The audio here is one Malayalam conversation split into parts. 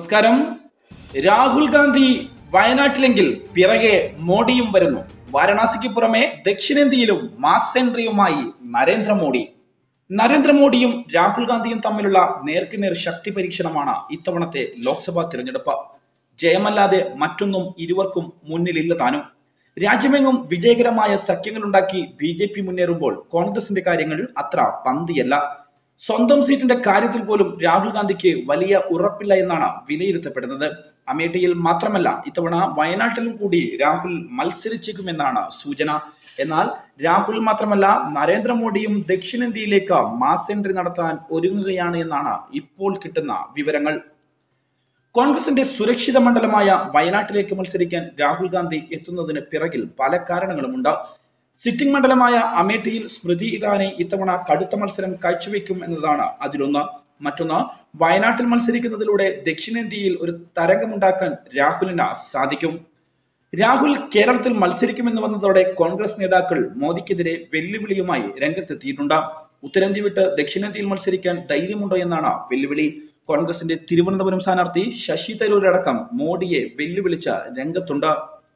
നമസ്കാരം രാഹുൽ ഗാന്ധി വയനാട്ടിലെങ്കിൽ പിറകെ മോഡിയും വരുന്നു വാരണാസിക്ക് പുറമെ ദക്ഷിണേന്ത്യയിലും മാസ് എൻട്രിയുമായി നരേന്ദ്രമോദി നരേന്ദ്രമോദിയും രാഹുൽ ഗാന്ധിയും തമ്മിലുള്ള നേർക്കുനേർ ശക്തി പരീക്ഷണമാണ് ഇത്തവണത്തെ ലോക്സഭാ തിരഞ്ഞെടുപ്പ് ജയമല്ലാതെ മറ്റൊന്നും ഇരുവർക്കും മുന്നിലില്ല താനും രാജ്യമെങ്ങും വിജയകരമായ സഖ്യങ്ങളുണ്ടാക്കി ബി ജെ പി മുന്നേറുമ്പോൾ കോൺഗ്രസിന്റെ കാര്യങ്ങൾ അത്ര പന്തിയല്ല സ്വന്തം സീറ്റിന്റെ കാര്യത്തിൽ പോലും രാഹുൽ ഗാന്ധിക്ക് വലിയ ഉറപ്പില്ല എന്നാണ് വിലയിരുത്തപ്പെടുന്നത് അമേഠിയിൽ മാത്രമല്ല ഇത്തവണ വയനാട്ടിലും കൂടി രാഹുൽ മത്സരിച്ചേക്കുമെന്നാണ് സൂചന എന്നാൽ രാഹുൽ മാത്രമല്ല നരേന്ദ്രമോദിയും ദക്ഷിണേന്ത്യയിലേക്ക് മാസ് എൻട്രി നടത്താൻ ഒരുങ്ങുകയാണ് എന്നാണ് ഇപ്പോൾ കിട്ടുന്ന വിവരങ്ങൾ കോൺഗ്രസിന്റെ സുരക്ഷിത മണ്ഡലമായ വയനാട്ടിലേക്ക് മത്സരിക്കാൻ രാഹുൽ ഗാന്ധി എത്തുന്നതിന് പിറകിൽ പല കാരണങ്ങളുമുണ്ട് സിറ്റിംഗ് മണ്ഡലമായ അമേഠിയിൽ സ്മൃതി ഇറാനി ഇത്തവണ കടുത്ത മത്സരം കാഴ്ചവെക്കും എന്നതാണ് അതിലൊന്ന് മറ്റൊന്ന് വയനാട്ടിൽ മത്സരിക്കുന്നതിലൂടെ ദക്ഷിണേന്ത്യയിൽ ഒരു തരംഗമുണ്ടാക്കാൻ രാഹുലിന് സാധിക്കും രാഹുൽ കേരളത്തിൽ മത്സരിക്കുമെന്ന് വന്നതോടെ കോൺഗ്രസ് നേതാക്കൾ മോദിക്കെതിരെ വെല്ലുവിളിയുമായി രംഗത്തെത്തിയിട്ടുണ്ട് ഉത്തരേന്ത്യ വിട്ട് ദക്ഷിണേന്ത്യയിൽ മത്സരിക്കാൻ ധൈര്യമുണ്ടോ എന്നാണ് വെല്ലുവിളി കോൺഗ്രസിന്റെ തിരുവനന്തപുരം സ്ഥാനാർത്ഥി ശശി തരൂരടക്കം മോഡിയെ വെല്ലുവിളിച്ച രംഗത്തുണ്ട്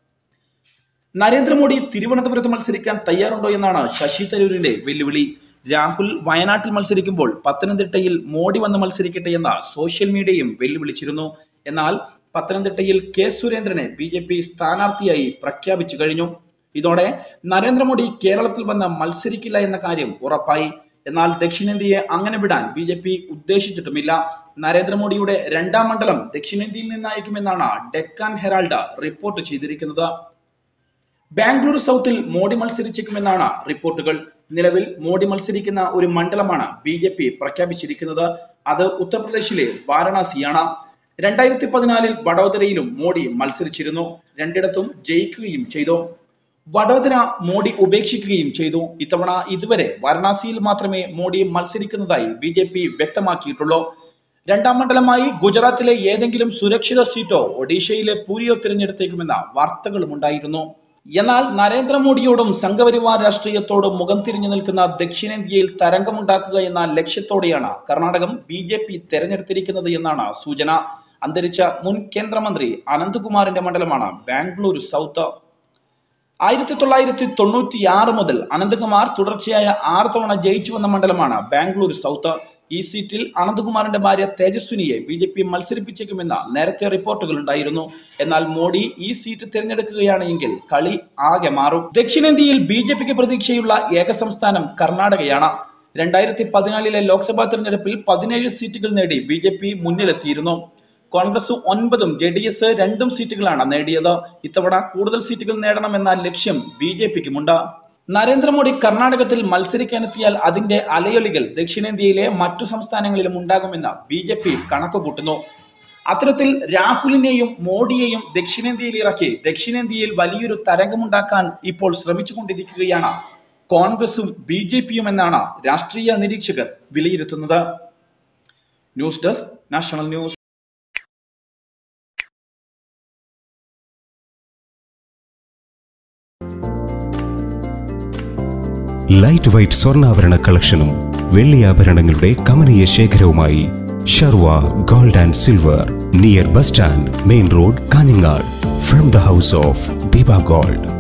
നരേന്ദ്രമോദി തിരുവനന്തപുരത്ത് മത്സരിക്കാൻ തയ്യാറുണ്ടോ എന്നാണ് ശശി തരൂരിന്റെ വെല്ലുവിളി രാഹുൽ വയനാട്ടിൽ മത്സരിക്കുമ്പോൾ പത്തനംതിട്ടയിൽ മോഡി വന്ന് മത്സരിക്കട്ടെ എന്ന സോഷ്യൽ മീഡിയയും വെല്ലുവിളിച്ചിരുന്നു എന്നാൽ പത്തനംതിട്ടയിൽ കെ സുരേന്ദ്രനെ ബി ജെ പി സ്ഥാനാർത്ഥിയായി പ്രഖ്യാപിച്ചു കഴിഞ്ഞു ഇതോടെ നരേന്ദ്രമോദി കേരളത്തിൽ വന്ന് മത്സരിക്കില്ല എന്ന കാര്യം ഉറപ്പായി എന്നാൽ ദക്ഷിണേന്ത്യയെ അങ്ങനെ വിടാൻ ബി ജെ പി ഉദ്ദേശിച്ചിട്ടുമില്ല നരേന്ദ്രമോദിയുടെ രണ്ടാം മണ്ഡലം ദക്ഷിണേന്ത്യയിൽ നിന്നായിരിക്കുമെന്നാണ് ഡെക്കാൻ ഹെറാൾഡ് റിപ്പോർട്ട് ചെയ്തിരിക്കുന്നത് ബാംഗ്ലൂർ സൗത്തിൽ മോഡി മത്സരിച്ചേക്കുമെന്നാണ് റിപ്പോർട്ടുകൾ നിലവിൽ മോഡി മത്സരിക്കുന്ന ഒരു മണ്ഡലമാണ് ബി ജെ പി പ്രഖ്യാപിച്ചിരിക്കുന്നത് അത് ഉത്തർപ്രദേശിലെ വാരണാസിയാണ് രണ്ടായിരത്തി പതിനാലിൽ വഡോദരയിലും മോഡി മത്സരിച്ചിരുന്നു രണ്ടിടത്തും ജയിക്കുകയും ചെയ്തു വഡോദര മോഡി ഉപേക്ഷിക്കുകയും ചെയ്തു ഇത്തവണ ഇതുവരെ വാരണാസിയിൽ മാത്രമേ മോഡി മത്സരിക്കുന്നതായി ബി ജെ പി വ്യക്തമാക്കിയിട്ടുള്ളൂ രണ്ടാം മണ്ഡലമായി ഗുജറാത്തിലെ ഏതെങ്കിലും സുരക്ഷിത സീറ്റോ ഒഡീഷയിലെ പൂരിയോ തിരഞ്ഞെടുത്തേക്കുമെന്ന വാർത്തകളും ഉണ്ടായിരുന്നു എന്നാൽ നരേന്ദ്രമോദിയോടും സംഘപരിവാർ രാഷ്ട്രീയത്തോടും മുഖം തിരിഞ്ഞു നിൽക്കുന്ന ദക്ഷിണേന്ത്യയിൽ തരംഗമുണ്ടാക്കുക എന്ന ലക്ഷ്യത്തോടെയാണ് കർണാടകം ബി ജെ പി തെരഞ്ഞെടുത്തിരിക്കുന്നത് എന്നാണ് സൂചന അന്തരിച്ച മുൻ കേന്ദ്രമന്ത്രി അനന്ത്കുമാറിന്റെ മണ്ഡലമാണ് ബാംഗ്ലൂർ സൗത്ത് ആയിരത്തി തൊള്ളായിരത്തി തൊണ്ണൂറ്റി ആറ് മുതൽ അനന്തകുമാർ തുടർച്ചയായ ആറ് തവണ ജയിച്ചു വന്ന മണ്ഡലമാണ് ബാംഗ്ലൂർ സൗത്ത് ഈ സീറ്റിൽ അനന്തകുമാറിന്റെ ഭാര്യ തേജസ്വിനിയെ ബി ജെ പി മത്സരിപ്പിച്ചേക്കുമെന്ന നേരത്തെ റിപ്പോർട്ടുകൾ ഉണ്ടായിരുന്നു എന്നാൽ മോഡി ഈ സീറ്റ് തിരഞ്ഞെടുക്കുകയാണ് എങ്കിൽ കളി ആകെ മാറും ദക്ഷിണേന്ത്യയിൽ ബി ജെ പിക്ക് പ്രതീക്ഷയുള്ള ഏക സംസ്ഥാനം കർണാടകയാണ് രണ്ടായിരത്തി പതിനാലിലെ ലോക്സഭാ തെരഞ്ഞെടുപ്പിൽ പതിനേഴ് സീറ്റുകൾ നേടി ബി ജെ പി മുന്നിലെത്തിയിരുന്നു കോൺഗ്രസ് ഒൻപതും ജെ ഡി എസ് രണ്ടും സീറ്റുകളാണ് നേടിയത് ഇത്തവണ കൂടുതൽ സീറ്റുകൾ നേടണമെന്ന ലക്ഷ്യം ബി ജെ പിക്കുമുണ്ട് നരേന്ദ്രമോദി കർണാടകത്തിൽ മത്സരിക്കാനെത്തിയാൽ അതിന്റെ അലയൊലികൾ ദക്ഷിണേന്ത്യയിലെ മറ്റു സംസ്ഥാനങ്ങളിലും ഉണ്ടാകുമെന്ന് ബി ജെ പി കണക്കുകൂട്ടുന്നു അത്തരത്തിൽ രാഹുലിനെയും മോഡിയെയും ദക്ഷിണേന്ത്യയിൽ ഇറക്കി ദക്ഷിണേന്ത്യയിൽ വലിയൊരു തരംഗമുണ്ടാക്കാൻ ഇപ്പോൾ ശ്രമിച്ചുകൊണ്ടിരിക്കുകയാണ് കോൺഗ്രസും ബി ജെ പിയും എന്നാണ് രാഷ്ട്രീയ നിരീക്ഷകർ വിലയിരുത്തുന്നത് news desk national news light weight സ്വർണ്ണാഭരണ കളക്ഷനും വെള്ളിയാഭരണങ്ങളുടെ കമനീയ ശേഖരവുമായി Sharva gold and silver near bus stand main road Kanhangad from the house of Deepa gold